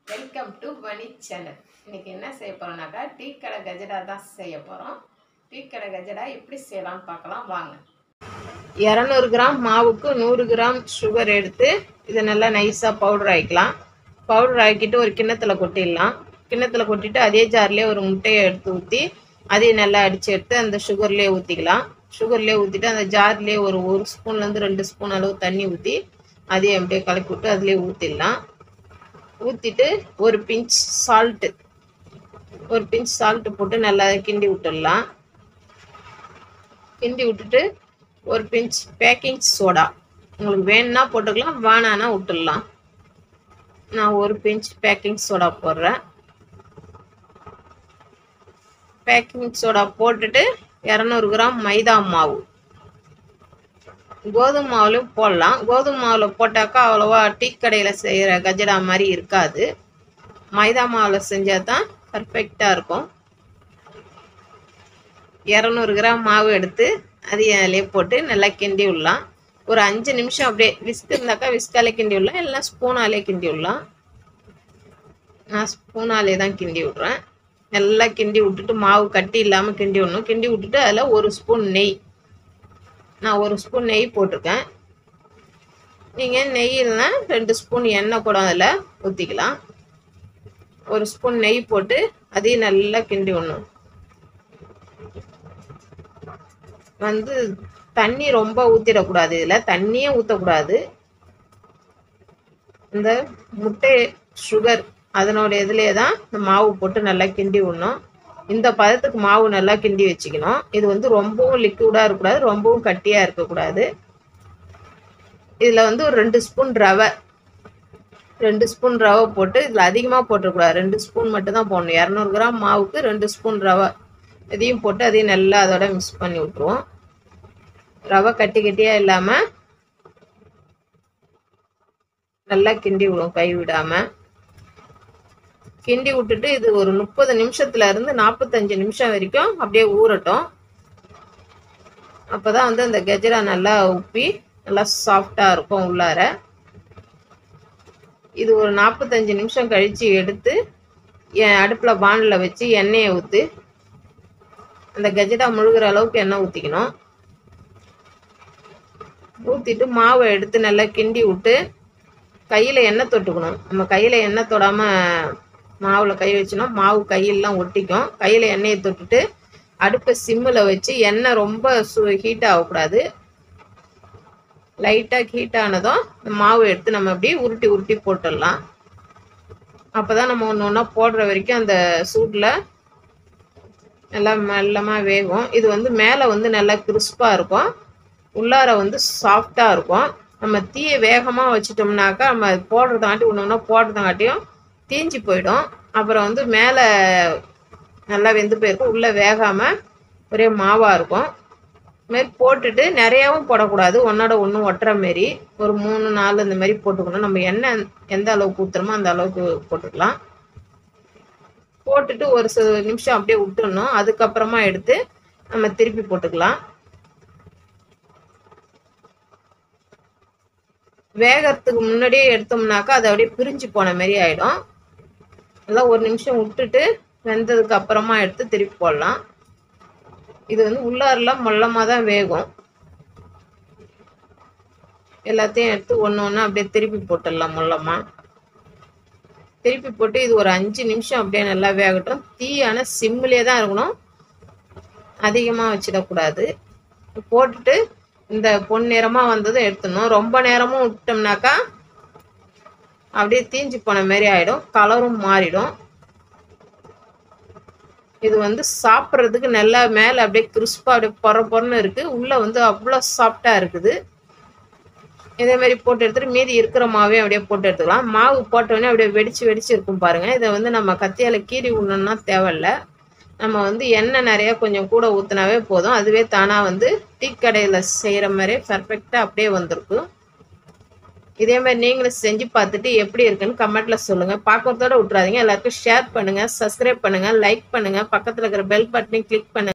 welcome to money channel இன்னைக்கு என்ன செய்ய போறோம்னாக்கா டீ கடை கஜடா தான் செய்ய போகிறோம் டீ கடை கஜடா எப்படி செய்யலாம்னு பார்க்கலாம் வாங்க இரநூறு கிராம் மாவுக்கு நூறு கிராம் சுகர் எடுத்து இதை நல்லா நைஸாக பவுடர் ஆக்கிக்கலாம் பவுடர் ஆக்கிட்டு ஒரு கிண்ணத்தில் கொட்டிடலாம் கிண்ணத்தில் கொட்டிட்டு அதே ஜார்லேயே ஒரு முட்டையை எடுத்து ஊற்றி அதையும் நல்லா அடித்து எடுத்து அந்த சுகர்லேயே ஊற்றிக்கலாம் சுகர்லேயே ஊற்றிட்டு அந்த ஜார்லேயே ஒரு ஒரு ஸ்பூன்லேருந்து ரெண்டு ஸ்பூன் அளவு தண்ணி ஊற்றி அதையும் அப்படியே கலக்கி விட்டு அதுலேயே ஊற்றிடலாம் ஊற்றிட்டு ஒரு பிஞ்ச் சால்ட்டு ஒரு பிஞ்ச் சால்ட்டு போட்டு நல்லா கிண்டி விட்டுடலாம் கிண்டி விட்டுட்டு ஒரு பிஞ்ச் பேக்கிங் சோடா உங்களுக்கு வேணும்னா போட்டுக்கலாம் வேணான்னா விட்டுடலாம் நான் ஒரு பிஞ்ச் பேக்கிங் சோடா போடுறேன் பேக்கிங் சோடா போட்டுட்டு இரநூறு கிராம் மைதா மாவு கோதுமை மாவுலையும் போடலாம் கோதுமை மாவில் போட்டாக்கா அவ்வளோவா டீ கடையில் செய்கிற கஜடா மாதிரி இருக்காது மைதா மாவில் செஞ்சால் தான் பர்ஃபெக்டாக இருக்கும் இரநூறு கிராம் மாவு எடுத்து அதையும் அதிலே போட்டு நல்லா கிண்டி விடலாம் ஒரு அஞ்சு நிமிஷம் அப்படியே விஸ்க் இருந்தாக்கா விஸ்காலே கிண்டி விடலாம் இல்லைன்னா ஸ்பூனாலே கிண்டி விடலாம் நான் ஸ்பூனாலே தான் கிண்டி விட்றேன் நல்லா கிண்டி விட்டுட்டு மாவு கட்டி இல்லாமல் கிண்டி விடணும் கிண்டி விட்டுட்டு அதில் ஒரு ஸ்பூன் நெய் நான் ஒரு ஸ்பூன் நெய் போட்டிருக்கேன் நீங்கள் நெய் இல்லைன்னா ரெண்டு ஸ்பூன் எண்ணெய் கூட அதில் ஊற்றிக்கலாம் ஒரு ஸ்பூன் நெய் போட்டு அதையும் நல்லா கிண்டி விடணும் வந்து தண்ணி ரொம்ப ஊற்றிடக்கூடாது இதில் தண்ணியே ஊற்றக்கூடாது இந்த முட்டை சுகர் அதனோட இதுலேயே தான் இந்த மாவு போட்டு நல்லா கிண்டி விடணும் இந்த பதத்துக்கு மாவு நல்லா கிண்டி வச்சுக்கணும் இது வந்து ரொம்பவும் லிக்விடாக இருக்கக்கூடாது ரொம்பவும் கட்டியாக இருக்கக்கூடாது இதில் வந்து ஒரு ரெண்டு ஸ்பூன் ரவை ரெண்டு ஸ்பூன் ரவை போட்டு இதில் அதிகமாக போட்டுக்கூடாது ரெண்டு ஸ்பூன் மட்டும் தான் போடணும் இரநூறு கிராம் மாவுக்கு ரெண்டு ஸ்பூன் ரவை இதையும் போட்டு அதையும் நல்லா அதோட மிக்ஸ் பண்ணி விட்ருவோம் ரவை கட்டி கட்டியாக இல்லாமல் நல்லா கிண்டி விடும் கை விடாமல் கிண்டி விட்டுட்டு இது ஒரு முப்பது நிமிஷத்துல இருந்து நாற்பத்தஞ்சு நிமிஷம் வரைக்கும் அப்படியே ஊறட்டும் அப்போதான் வந்து அந்த கஜரா நல்லா உப்பி நல்லா சாஃப்டாக இருக்கும் உள்ளார இது ஒரு நாற்பத்தஞ்சு நிமிஷம் கழித்து எடுத்து என் அடுப்பில் பானில் வச்சு எண்ணெயை ஊற்றி அந்த கஜரா முழுகிற அளவுக்கு எண்ணெய் ஊற்றிக்கணும் ஊற்றிட்டு மாவை எடுத்து நல்லா கிண்டி விட்டு கையில் எண்ணெய் தொட்டுக்கணும் நம்ம கையில் எண்ணெய் தொடாமல் மாவில் கை வச்சோன்னா மாவு கையெல்லாம் ஒட்டிக்கும் கையில் எண்ணெயை தொட்டுட்டு அடுப்பை சிம்மில் வச்சு எண்ணெய் ரொம்ப சு ஹீட் ஆகக்கூடாது லைட்டாக ஹீட் ஆனதும் இந்த மாவு எடுத்து நம்ம அப்படியே உருட்டி உருட்டி போட்டுடலாம் அப்போ தான் நம்ம ஒன்று ஒன்றா போடுற வரைக்கும் அந்த சூட்டில் நல்லா மெல்லமாக வேகும் இது வந்து மேலே வந்து நல்லா கிறிஸ்பாக இருக்கும் உள்ளார வந்து சாஃப்டாக இருக்கும் நம்ம தீயை வேகமாக வச்சிட்டோம்னாக்கா நம்ம அது போடுறதாட்டி ஒன்று ஒன்றா போடுறதாட்டியும் தீஞ்சு போயிடும் அப்புறம் வந்து மேலே நல்லா வெந்து போயிருக்கும் உள்ளே வேகாமல் ஒரே மாவாக இருக்கும் இதுமாரி போட்டுட்டு நிறையாவும் போடக்கூடாது ஒன்றோட ஒன்று ஒட்டுற மாரி ஒரு மூணு நாலு இந்த மாதிரி போட்டுக்கணும் நம்ம எண்ணெய் எந்த அளவுக்கு ஊற்றுறோமோ அந்த அளவுக்கு போட்டுக்கலாம் போட்டுட்டு ஒரு சில நிமிஷம் அப்படியே விட்டுடணும் அதுக்கப்புறமா எடுத்து நம்ம திருப்பி போட்டுக்கலாம் வேகறதுக்கு முன்னாடியே எடுத்தோம்னாக்கா அது அப்படியே பிரிஞ்சு போன மாதிரி ஆகிடும் நல்லா ஒரு நிமிஷம் விட்டுட்டு வெந்ததுக்கு அப்புறமா எடுத்து திருப்பி போடலாம் இது வந்து உள்ளாரெல்லாம் மொல்லமாக தான் வேகும் எல்லாத்தையும் எடுத்து ஒன்று ஒன்று அப்படியே திருப்பி போட்டுடலாம் மொல்லமாக திருப்பி போட்டு இது ஒரு அஞ்சு நிமிஷம் அப்படியே நல்லா வேகட்டும் தீயான சிம்மிலே தான் இருக்கணும் அதிகமாக வச்சிடக்கூடாது போட்டுட்டு இந்த பொன்னிறமாக வந்ததும் எடுத்துடணும் ரொம்ப நேரமும் விட்டோம்னாக்கா அப்படியே தீஞ்சு போன மாதிரி ஆகிடும் கலரும் மாறிடும் இது வந்து சாப்பிட்றதுக்கு நல்லா மேலே அப்படியே கிறிஸ்பாக அப்படியே பொற பொறன்னு இருக்குது உள்ளே வந்து அவ்வளோ சாஃப்டாக இருக்குது இதே மாதிரி போட்டு எடுத்துட்டு மீதி இருக்கிற மாவே அப்படியே போட்டு எடுத்துக்கலாம் மாவு போட்டோடனே அப்படியே வெடிச்சு வெடிச்சு இருக்கும் பாருங்கள் இதை வந்து நம்ம கத்தியால் கீறி விடணும்னா தேவையில்ல நம்ம வந்து எண்ணெய் நிறைய கொஞ்சம் கூட ஊற்றினாவே போதும் அதுவே தானாக வந்து டீ கடையில் செய்கிற மாதிரியே பர்ஃபெக்டாக அப்படியே வந்திருக்கும் இதே மாதிரி நீங்களும் செஞ்சு பார்த்துட்டு எப்படி இருக்குன்னு கமெண்ட்ல சொல்லுங்க பார்க்கறதோட விட்றாதீங்க எல்லாருக்கும் ஷேர் பண்ணுங்க சப்ஸ்கிரைப் பண்ணுங்க லைக் பண்ணுங்க பக்கத்தில் இருக்கிற பெல் பட்டனையும் கிளிக் பண்ணுங்க